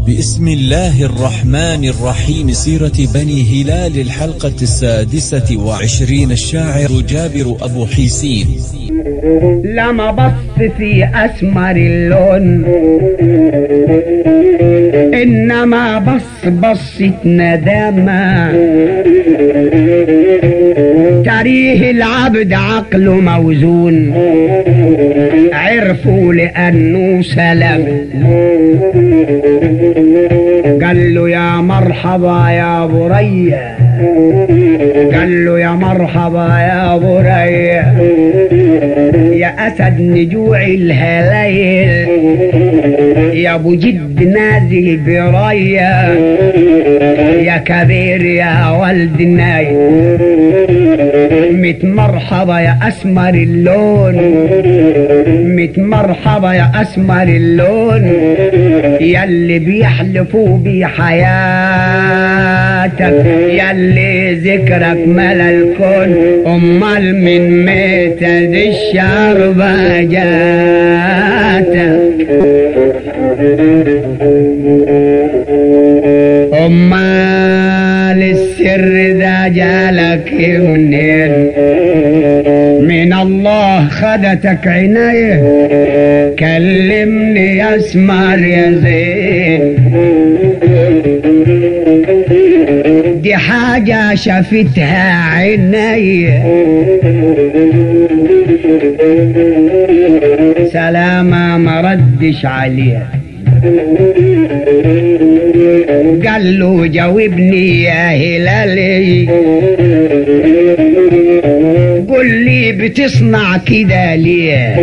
بسم الله الرحمن الرحيم سيرة بني هلال الحلقة السادسة وعشرين الشاعر جابر أبو حيسين لما بص في أسمر اللون إنما بص بصة ندامة تاريه العبد عقله موزون عرفوا لأنه سلم قال له يا مرحبا يا برية قال له يا مرحبا يا برية يا أسد نجوع الهلايل يا أبو جد نازل برية يا كبير يا ولد النايم مت مرحبا يا أسمر اللون مت مرحبا يا أسمر اللون ياللي بيحلفوا بحياتك ياللي ذكرك ملا الكون أمال من متى دي الشربة جاتك أمال السر ذا جالك منين من الله خدتك عناية كلمني يا اسمر يا زين دي حاجة شافتها عيني سلامة ما ردش عليها قال له جاوبني يا هلالي قل لي بتصنع كده ليه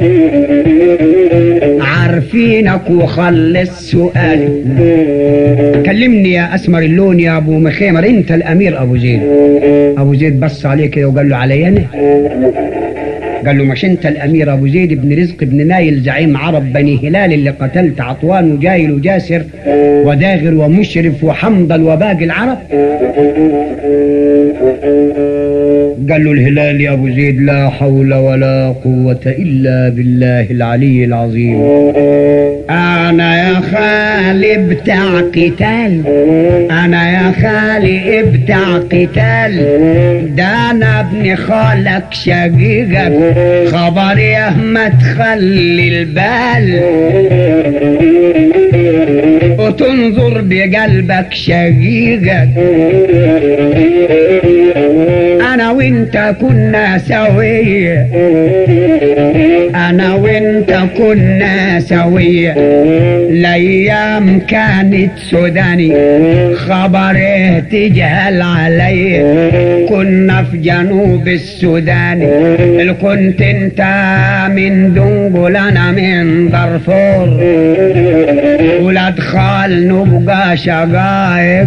عارفينك وخلص سؤال كلمني يا اسمر اللون يا ابو مخيمر انت الامير ابو زيد ابو زيد بص عليه كده وقال له علي انا قال له مش انت الامير ابو زيد بن رزق بن نايل زعيم عرب بني هلال اللي قتلت عطوان وجايل وجاسر وداغر ومشرف وحمضل وباقي العرب قال له الهلال يا ابو زيد لا حول ولا قوة الا بالله العلي العظيم انا يا خالي بتاع قتال انا يا خالي بتاع قتال ده انا ابن خالك شقيقك خبر يا ما تخلي البال وتنظر بقلبك شقيقك انا وانت كنا سوية انا وانت كنا سوية الايام كانت سوداني خبره تجهل علي كنا في جنوب السودان اللي كنت انت من دنقل انا من دارفور ولاد خال نبقى شقايق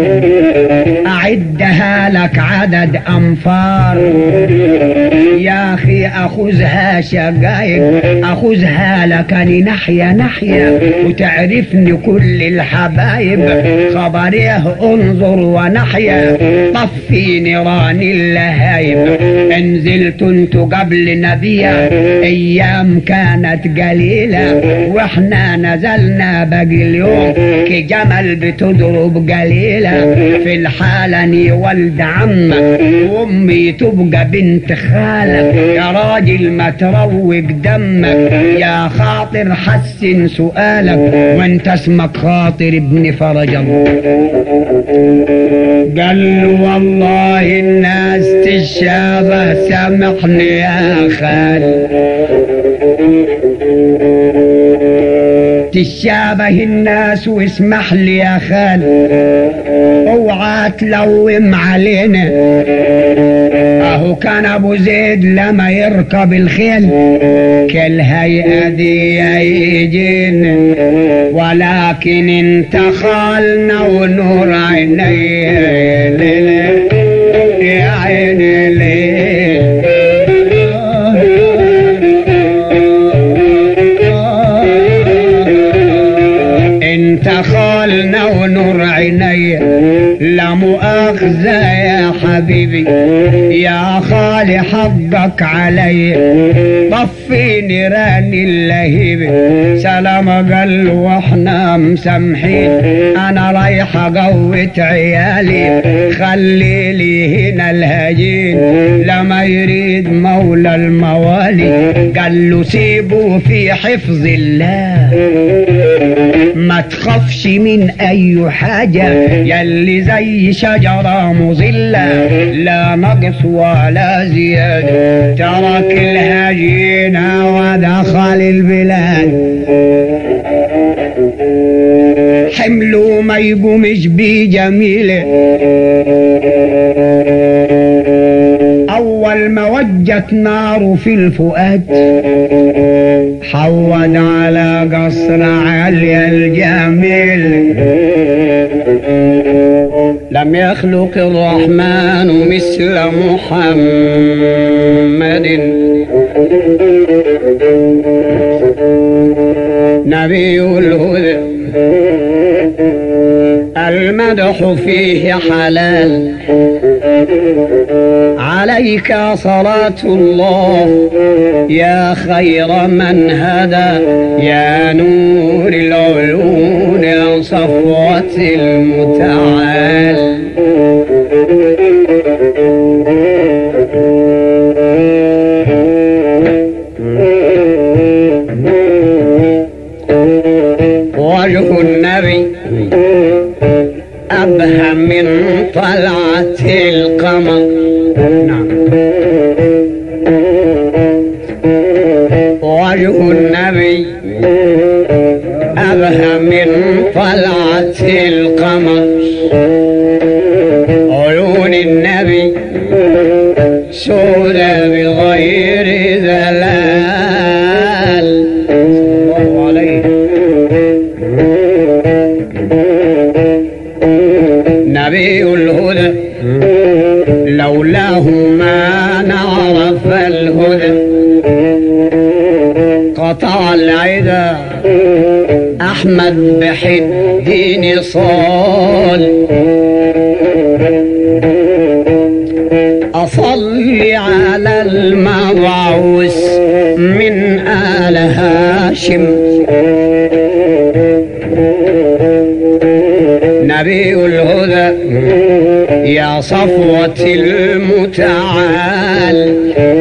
اعدها لك عدد انفار يا اخي اخذها شقايق اخذها لك ناحية ناحية وتعرفني كل الحبايب خبريه انظر ونحيا طفي نيران اللهايب انزلت انت قبل نبيا ايام كانت قليلة واحنا نزلنا باقي اليوم كجمل بتضرب قليلة في الحالة ني ولد عمك وامي تبقى بنت خالك يا راجل ما تروق دمك يا خاطر حسن سؤالك وانت اسمك خاطر ابن فرج الله قال له والله الناس تشابه سامحني يا خال تشابه الناس واسمح لي يا خال اوعى تلوم علينا اهو كان ابو زيد لما يركب الخيل كالهيئة دي يجينا ولكن انت خالنا ونور عيني يا عيني ليه انت تخالنا ونور عيني لا مؤاخذة يا حبيبي يا خالي حقك علي طفي نيران اللهيب سلام قال واحنا مسامحين انا رايحة قوت عيالي خلي لي هنا الهجين لما يريد مولى الموالي قال له سيبه في حفظ الله ما تخافش من اي حاجة يلي زي شجرة مظلة لا نقص ولا زيادة ترك الهجينة ودخل البلاد حمله ما يقومش بيه جميلة أول ما وجت ناره في الفؤاد حود على قصر علي الجميل لم يخلق الرحمن مثل محمد نبي الهدى المدح فيه حلال عليك صلاة الله يا خير من هدى يا نور العيون يا صفوة المتعال وجه النبي أبهى من طلعة القمر نعم وجه النبي أبهى من طلعة القمر عيون النبي سودة بغير ذلال صلى الله عليه نبي الهدى لولاه ما نعرف الهدى قطع العدا أحمد بحد صال أصلي على المبعوث من آل هاشم نبي الهدى يا صفوة المتعال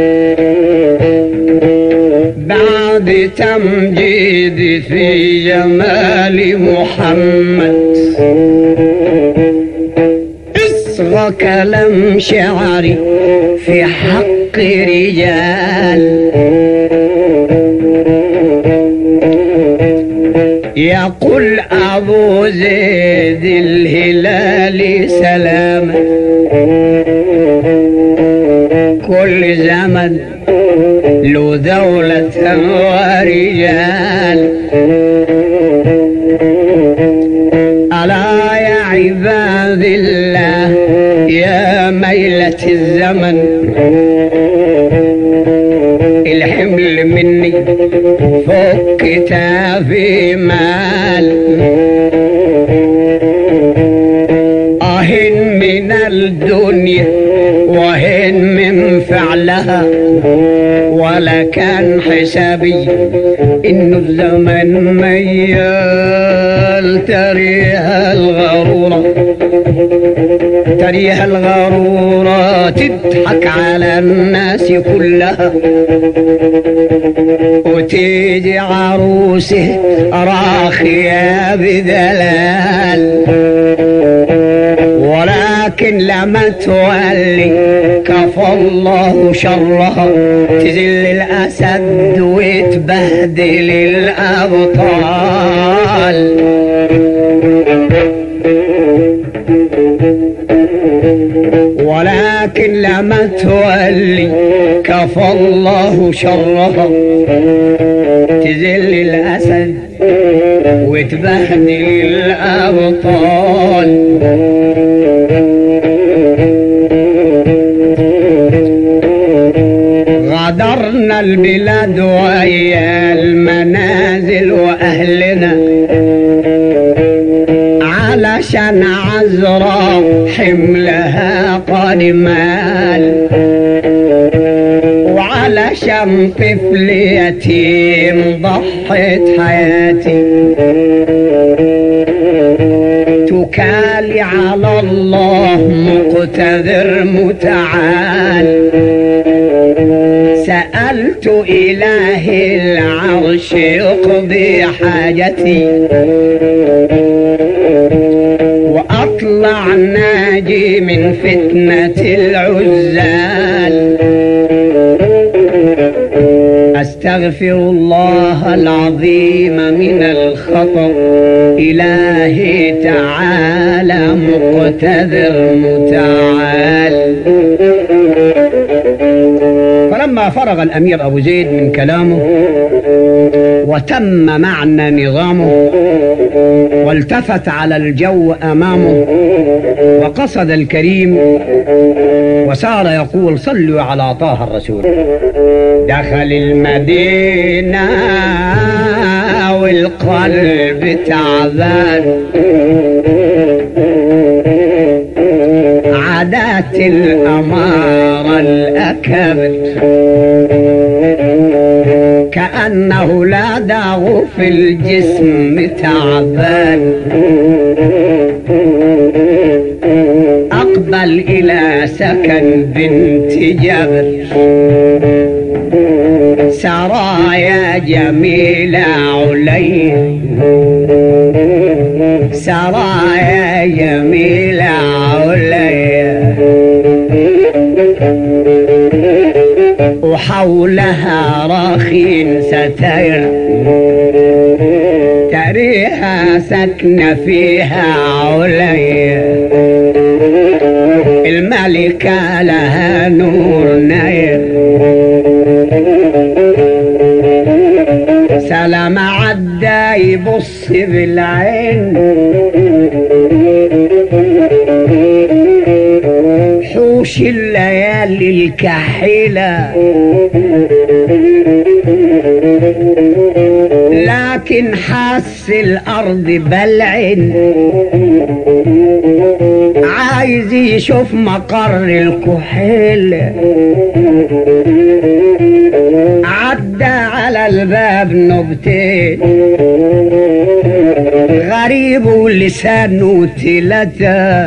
بعد تمجيد في جمال محمد اصغى كلام شعري في حق رجال يقول أبو زيد الهلال سلام كل زمن له دولة ورجال ألا يا عباد الله يا ميلة الزمن الحمل مني فوق كتافي مال أهن من الدنيا وهن من فعلها ولا كان حسابي إنه الزمن ميال تريها الغرورة تريها الغرورة تضحك على الناس كلها وتيجي عروسه راخية بدلال ولكن لما تولي كفى الله شرها تذل الأسد وتبهدل الأبطال ولكن لما تولي كفى الله شرها تذل الأسد وتبهدل الأبطال غادرنا البلاد ويا المنازل وأهلنا علشان عذراء حملها قد مال وعلشان طفل يتيم ضحت حياتي تكالي على الله مقتدر متعال سألت إله العرش يقضي حاجتي وأطلع ناجي من فتنة العزال أستغفر الله العظيم من الخطأ إلهي تعالى مقتدر متعال فلما فرغ الأمير أبو زيد من كلامه وتم معنى نظامه والتفت على الجو أمامه وقصد الكريم وسار يقول صلوا على طه الرسول دخل المدينة والقلب تعبان عادات الأمارة الأكبر كأنه لا داغ في الجسم تعبان أقبل إلى سكن بنت جبر سرايا جميلة علي سرايا جميلة علي وحولها راخين ستير تريها سكن فيها علي الملكة لها نور نير سلام عدى يبص بالعين حوش الليالي الكحيلة لكن حس الأرض بلعن عايز يشوف مقر الكحيل عدى على الباب نبتين غريب ولسانه تلاتة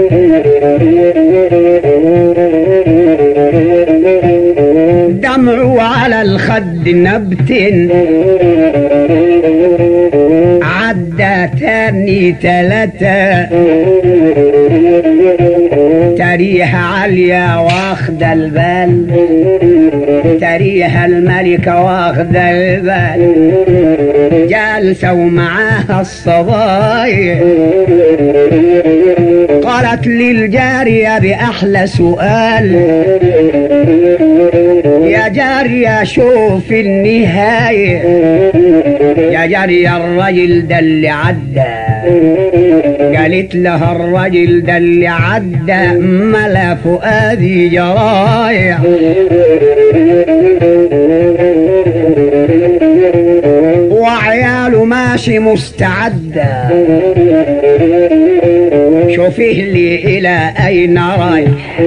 دمعه على الخد نبت عدى تاني تلاتة تريها عالية واخدة البال تريها الملكة واخدة البال جالسة ومعاها الصبايا قالت للجارية بأحلى سؤال يا جارية شوف النهاية يا جارية الرجل ده اللي عدى قالت لها الرجل ده اللي عدى ملا فؤادي جرايح وعياله ماشي مستعدة شوفيه لي إلى أين رايح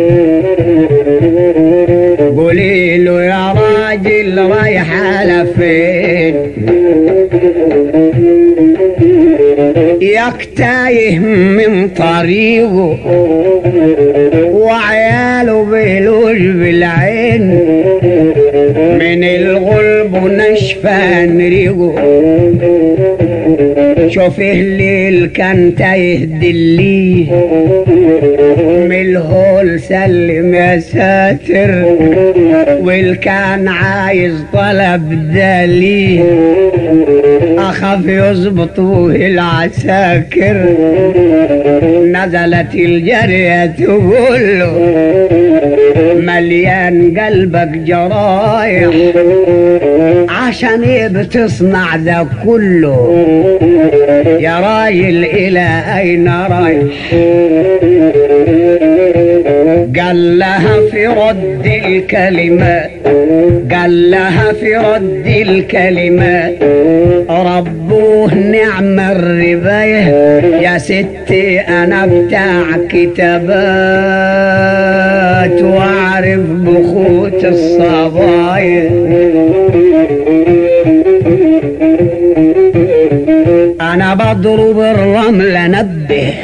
قولي له يا راجل رايح على فين ياك تايه من طريقه وعياله بيلوج بالعين من الغلب ونشفان ريقه شوف الليل كان تايه دليه من الهول سلم يا ساتر والكان عايز طلب دليه اخاف يظبطوه العساكر نزلت الجارية تقول له مليان قلبك جرايح عشان ايه بتصنع ذا كله يا راجل الى اين رايح قال لها في رد الكلمات قال لها في رد الكلمات ربوه نعم الرباية يا ستي انا بتاع كتابات واعرف بخوت الصبايا انا بضرب الرمل نبه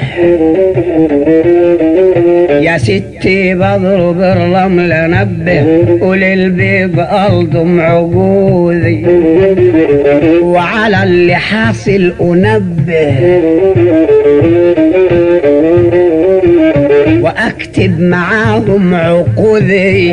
يا ستي بضرب الرمل نبه وللبيب ألضم عقودي وعلى اللي حاصل أنبه واكتب معاهم عقودي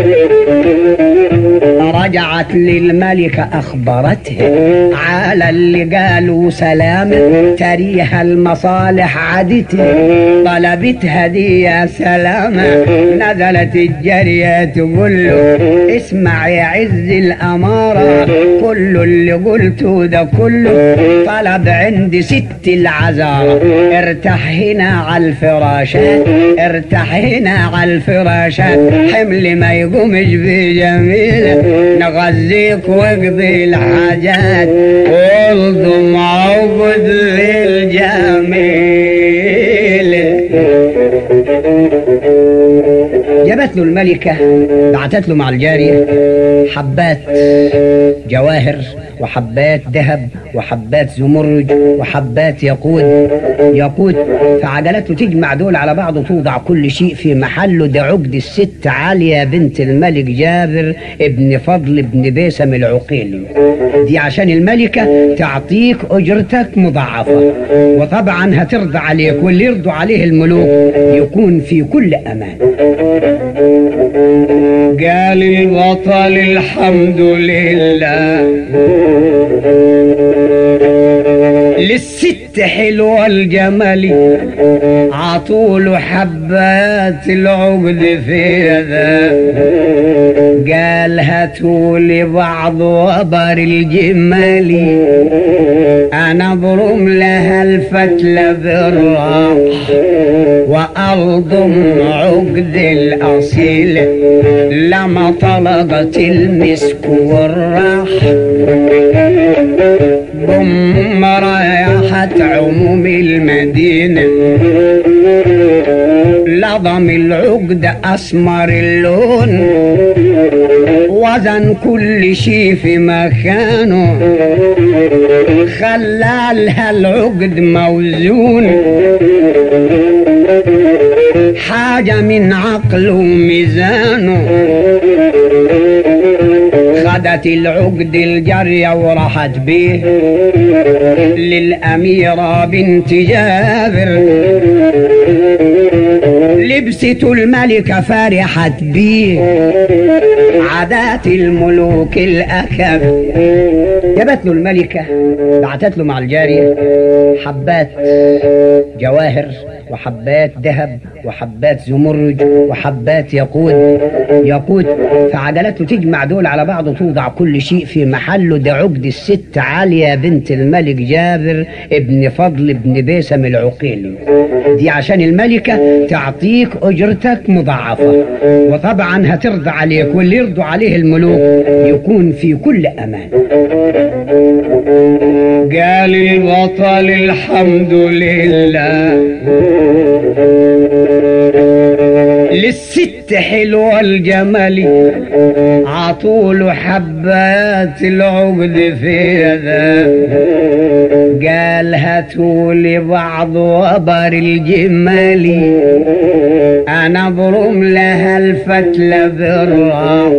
رجعت للملكة أخبرته على اللي قالوا سلام تريها المصالح عدته طلبت هدية سلامة نزلت الجارية تقول له اسمع يا عز الأمارة كل اللي قلته ده كله طلب عندي ست العذارى ارتاح هنا على الفراشات ارتاح هنا على الفراشات حمل ما يقومش بجميل نغذيك واقضي الحاجات والضم عقد للجميل جابت له الملكة بعتت له مع الجارية حبات جواهر وحبات ذهب وحبات زمرد وحبات ياقوت ياقوت فعجلته تجمع دول على بعض وتوضع كل شيء في محله ده عقد الست عالية بنت الملك جابر ابن فضل ابن بيسم العقيلي دي عشان الملكة تعطيك أجرتك مضاعفة وطبعا هترضى عليك واللي يرضوا عليه الملوك يكون في كل أمان قال البطل الحمد لله للست حلوة الجمل عطول حبات العقد في ذا قال هاتولي بعض وبر الجمال انا برم لها الفتلة بالراح وألضم عقد الأصيل لما طلقت المسك والراح ضم رايحة عموم المدينة لضم العقد أسمر اللون وزن كل شي في مكانه خلالها العقد موزون حاجة من عقله وميزانه خدت العقد الجرية وراحت بيه للأميرة بنت جابر لبسته الملكة فرحت بيه عادات الملوك الأكب جابت له الملكة بعتت له مع الجارية حبات جواهر وحبات ذهب وحبات زمرد وحبات ياقوت ياقوت فعجلته تجمع دول على بعض وتوضع كل شيء في محله ده عقد الست عالية بنت الملك جابر ابن فضل ابن بيسم العقيلي دي عشان الملكة تعطيك أجرتك مضاعفة وطبعا هترضى عليك واللي يرضوا عليه الملوك يكون في كل أمان قال البطل الحمد لله للست حلوة الجمل عطول حبات العقد في ذا قال هاتولي بعض وبر الجمل انا برم لها الفتلة بالراح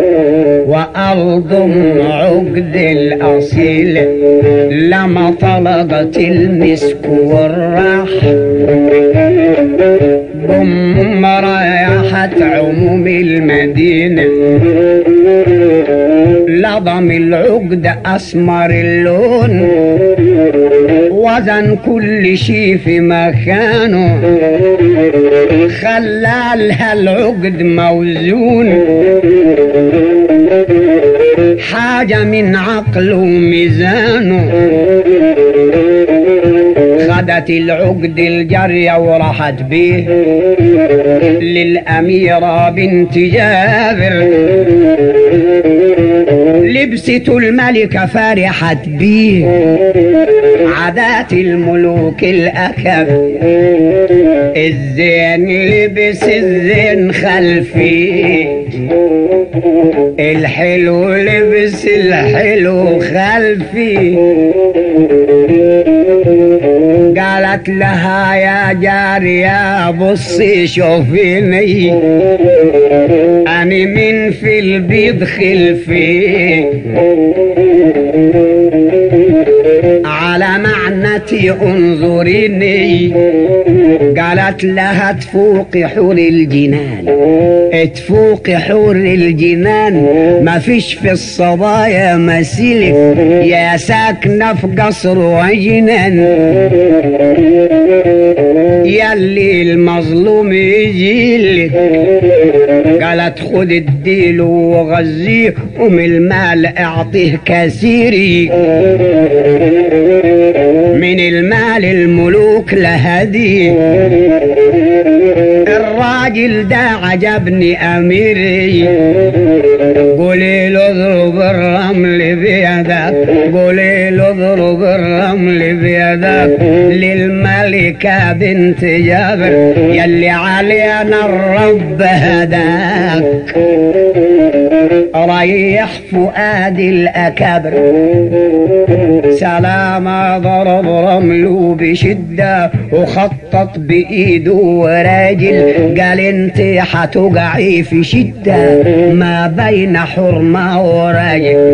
وألضم عقد الأصيل لما طلقت المسك والراح ضم رايحة عموم المدينة لضم العقد أسمر اللون وزن كل شي في مكانه خلالها العقد موزون حاجة من عقله وميزانه خدت العقد الجرية وراحت بيه للأميرة بنت جابر لبسته الملكة فرحت بيه عادات الملوك الأكب الزين لبس الزين خلفي الحلو لبس الحلو خلفي قالت لها يا جارية بصي شوفيني أنا من في البيض خلفي على معنتي انظريني قالت لها تفوقي حور الجنان تفوقي حور الجنان ما فيش في الصبايا مثيلك يا ساكنة في قصر وجنان يلي المظلوم يجيلك قالت خد الديل وغزيه ومن المال اعطيه كثيري من المال الملوك لهدي الراجل ده عجبني اميري قولي له اضرب الرمل بيدك قولي له اضرب الرمل بيدك للملكة بنت جابر يلي علينا الرب هداك ريح فؤاد الأكابر سلامة ضرب رمله بشدة وخطط بإيده وراجل قال انت حتقعي في شدة ما بين حرمة وراجل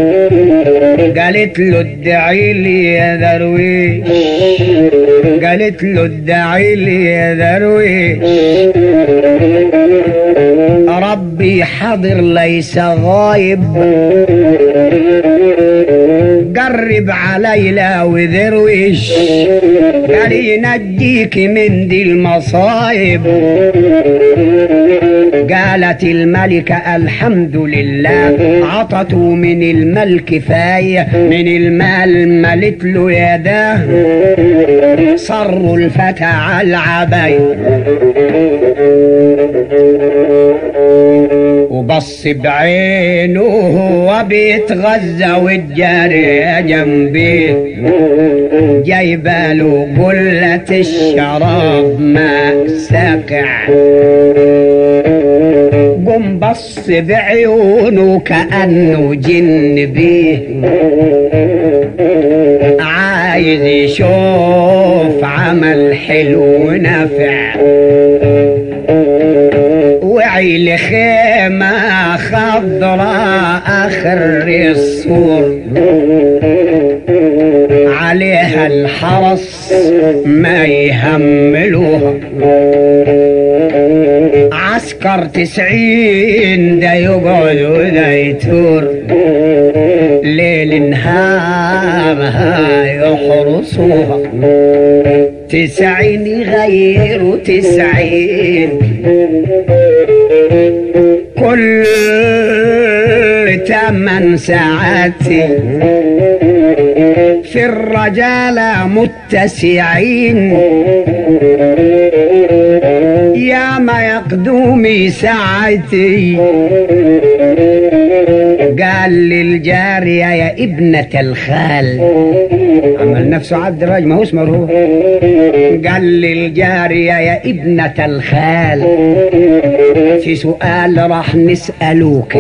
قالت له ادعي لي يا درويش قالت له ادعي لي يا درويش ربي حاضر ليس غايب قرب علي لا وذروش قال ينجيك من دي المصايب قالت الملكة الحمد لله عطته من المال كفاية من المال ملت له يداه صروا الفتى على العباية وبص بعينه وهو بيتغذى والجارية جنبيه جايبه له قلة الشراب ماء ساقع قم بص بعيونه كأنه جن بيه عايز يشوف عمل حلو نافع وعي لخيمة خضراء آخر السور عليها الحرس ما يهملوها عسكر تسعين ده يقعد وده يتور ليل نهار يحرسوها تسعين يغيروا تسعين كل تمن ساعات في الرجالة متسعين يا ما يقدومي ساعتي قال للجارية يا ابنة الخال عمل نفسه عبد الراج ما هو اسمه هو قال للجارية يا ابنة الخال في سؤال راح نسألوك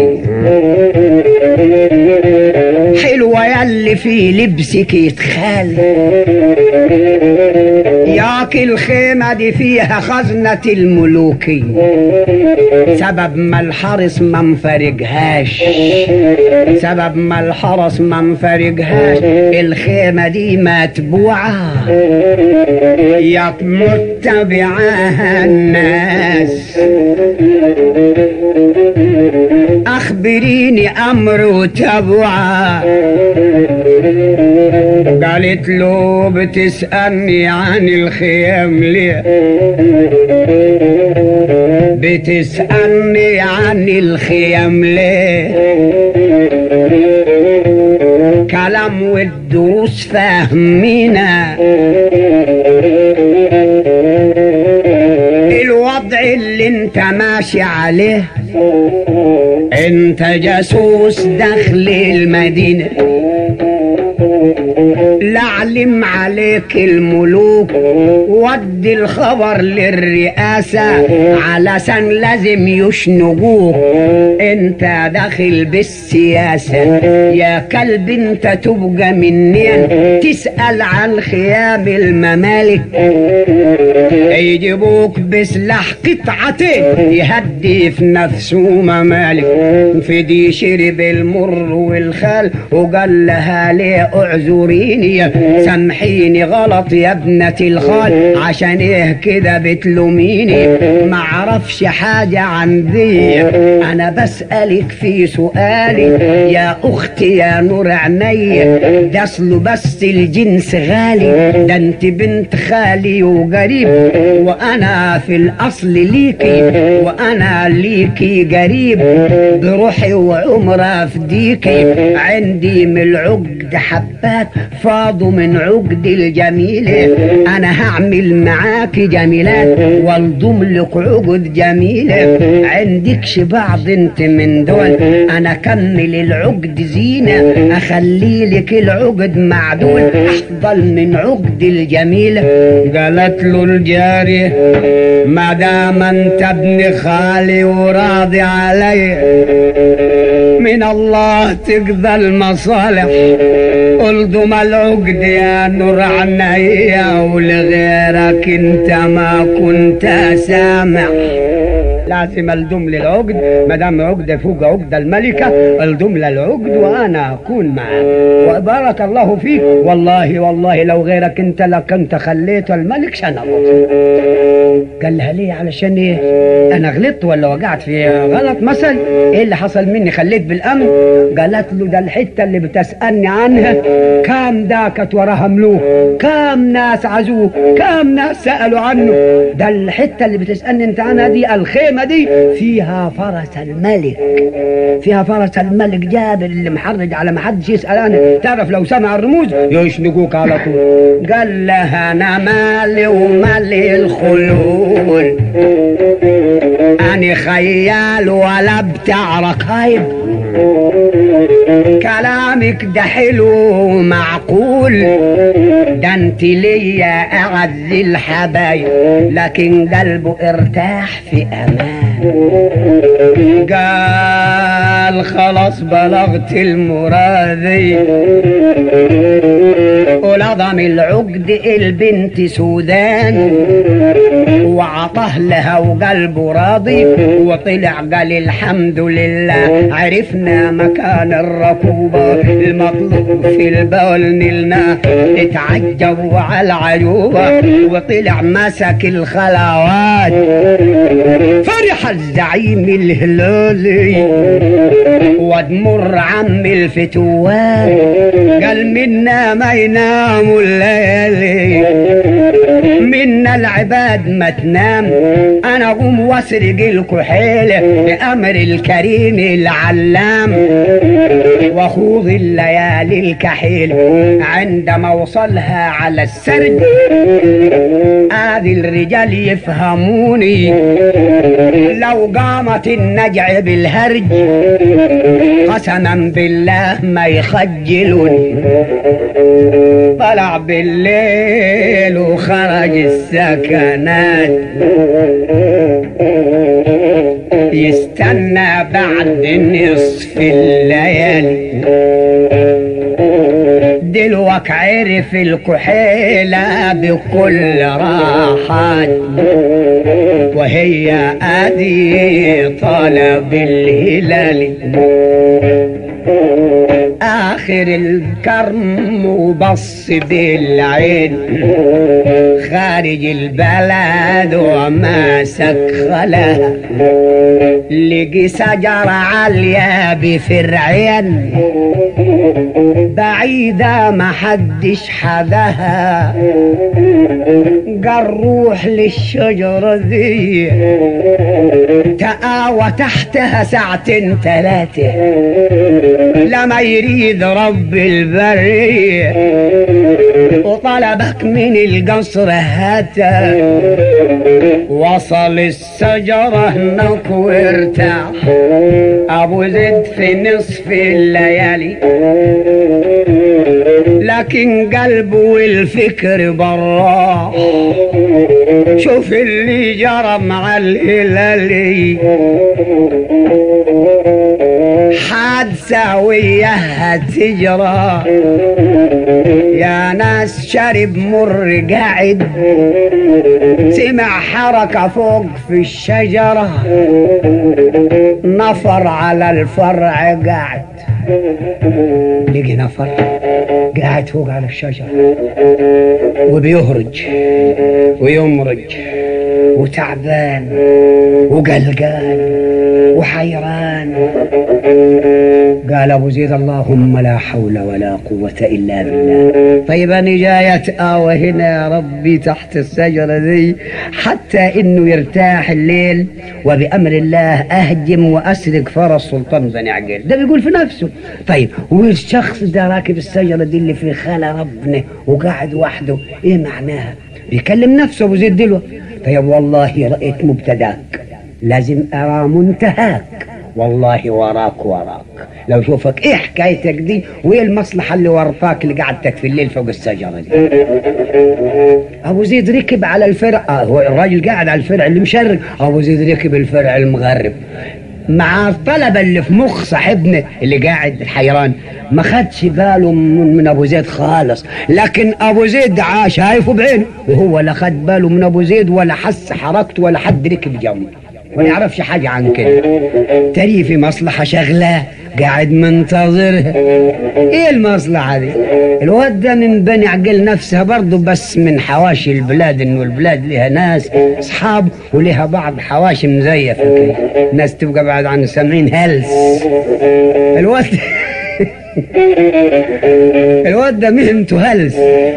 حلوة يلي في لبسك يتخال ياك الخيمة دي فيها خزنة الملوكي سبب ما الحرس ما مفرقهاش سبب ما الحرس ما مفرقهاش الخيمة دي متبوعة ياك متبعاها الناس أخبريني أمر وتبوعة قالت له بتسألني عن الخيام ليه بتسألني عن الخيام ليه كلام والدروس فاهمينا الوضع اللي انت ماشي عليه انت جاسوس داخل المدينة لعلم عليك الملوك ودي الخبر للرئاسة علشان لازم يشنقوك انت داخل بالسياسة يا كلب انت تبقى منين تسأل عن خيام الممالك يجيبوك بسلاح قطعتين يهدي في نفسه ممالك في دي شرب المر والخال وقال لها ليه اعذريني سامحيني غلط يا ابنة الخال عشان ايه كده بتلوميني معرفش حاجة عن ذي انا بسألك في سؤالي يا اختي يا نور عيني ده اصله بس الجنس غالي ده انت بنت خالي وقريب وانا في الاصل ليكي وانا ليكي قريب بروحي وعمر افديكي عندي من العقد حبات فاضوا من عقد الجميلة انا هعمل معاك جميلات والضم لك عقد جميلة عندكش بعض انت من دول انا كمل العقد زينة اخلي لك العقد معدول افضل من عقد الجميلة قالت له الجارية ما دام انت ابن خالي وراضي علي من الله تقضى المصالح الضم العقد يا نور عينيا ولغيرك انت ما كنت سامع لازم الدم للعقد ما دام عقده فوق عقد الملكه الدم للعقد وانا اكون معك وبارك الله فيك والله والله لو غيرك انت لكنت خليت الملك شنبط قال لها ليه علشان ايه انا غلطت ولا وقعت في غلط مثل ايه اللي حصل مني خليت بالامن قالت له ده الحته اللي بتسالني عنها كام داكت وراها ملوك كام ناس عزوه كام ناس سالوا عنه ده الحته اللي بتسالني انت عنها دي الخيمه دي فيها فرس الملك فيها فرس الملك جابر اللي محرج على ما حدش يسال عنه تعرف لو سمع الرموز يشنقوك على طول قال لها انا مالي ومالي الخلود أنا خيال ولا بتاع رقايب كلامك ده حلو ومعقول ده انت ليا اعز الحبايب لكن قلبه ارتاح في امان قال خلاص بلغت المرادي ولضم العقد البنت سودان وعطاه لها وقلبه راضي وطلع قال الحمد لله عرفنا مكان الركوبة المطلوب في البول نلنا اتعجب على العيوبة وطلع مسك الخلوات فرح الزعيم الهلالي ودمر عم الفتوات قال منا ما يناموا الليالي منا العباد ما تنام انا قوم واسرق الكحيل بامر الكريم العلام وخوض الليالي الكحيل عندما وصلها على السرد هذه الرجال يفهموني لو قامت النجع بالهرج قسما بالله ما يخجلوني طلع بالليل وخرج السكنات يستنى بعد نصف الليالي دلوك عرف الكحيلة بكل راحات وهي ادي طلب الهلال اخر الكرم وبص بالعين خارج البلد وماسك خلاها لقي شجرة عالية بفرعين بعيدة ما حدش حدها قال روح للشجرة دي تقاوى تحتها ساعتين ثلاثة لما يريد رب البرية وطلبك من القصر هاتا وصل الشجرة هناك وارتاح ابو زيد في نصف الليالي لكن قلبه والفكر براح شوف اللي جرى مع الهلالي حادثة وياها تجرى يا ناس شرب مر قاعد سمع حركة فوق في الشجرة نفر على الفرع قاعد لقي نفر قاعد فوق على الشجرة وبيهرج ويمرج وتعبان وقلقان وحيران قال ابو زيد اللهم لا حول ولا قوة الا بالله طيب انا جاية اوى هنا يا ربي تحت الشجرة دي حتى انه يرتاح الليل وبامر الله اهجم واسرق فرس سلطان بني عقيل ده بيقول في نفسه طيب والشخص ده راكب الشجرة دي اللي في خلا ربنا وقاعد وحده ايه معناها بيكلم نفسه ابو زيد دلوقتي طيب والله رأيت مبتداك لازم أرى منتهاك والله وراك وراك لو شوفك ايه حكايتك دي وايه المصلحة اللي ورطاك اللي قعدتك في الليل فوق الشجرة دي ابو زيد ركب على الفرع آه هو الراجل قاعد على الفرع اللي مشرق ابو زيد ركب الفرع المغرب مع الطلبة اللي في مخ صاحبنا اللي قاعد حيران ما خدش باله من, من ابو زيد خالص لكن ابو زيد عاش شايفه بعينه وهو لا خد باله من ابو زيد ولا حس حركته ولا حد ركب جنبه ما يعرفش حاجة عن كده تري في مصلحة شغلة قاعد منتظرها ايه المصلحة دي الواد ده من بني عقل نفسها برضه بس من حواشي البلاد انه البلاد لها ناس اصحاب ولها بعض حواشي مزيفة كده ناس تبقى بعد عن سامعين هلس الواد الواد ده مهنته هلس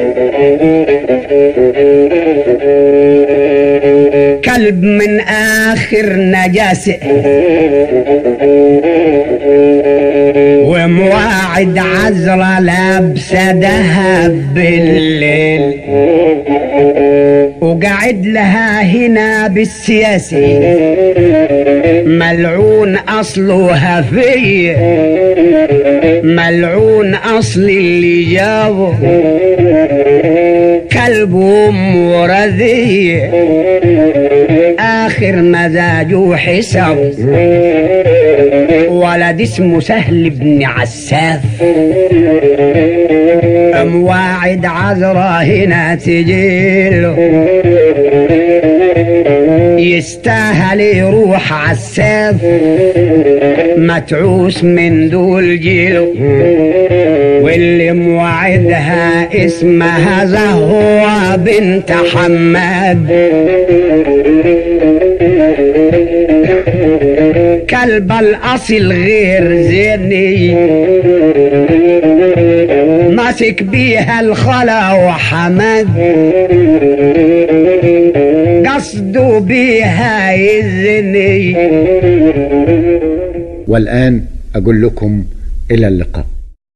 كلب من اخر نجاسة ومواعد عذرة لابسة دهب بالليل وقعد لها هنا بالسياسي ملعون اصلها في ملعون اصل اللي جابه كلب ورذي اخر مزاجه حساب ولد اسمه سهل بن عساف مواعد عذرة هنا تجيله يستاهل يروح عساف متعوس من دول جيله واللي موعدها اسمها زهوة بنت حماد كلب الاصل غير زيني ماسك بيها الخلا وحمد قصده بيها يزني والآن أقول لكم إلى اللقاء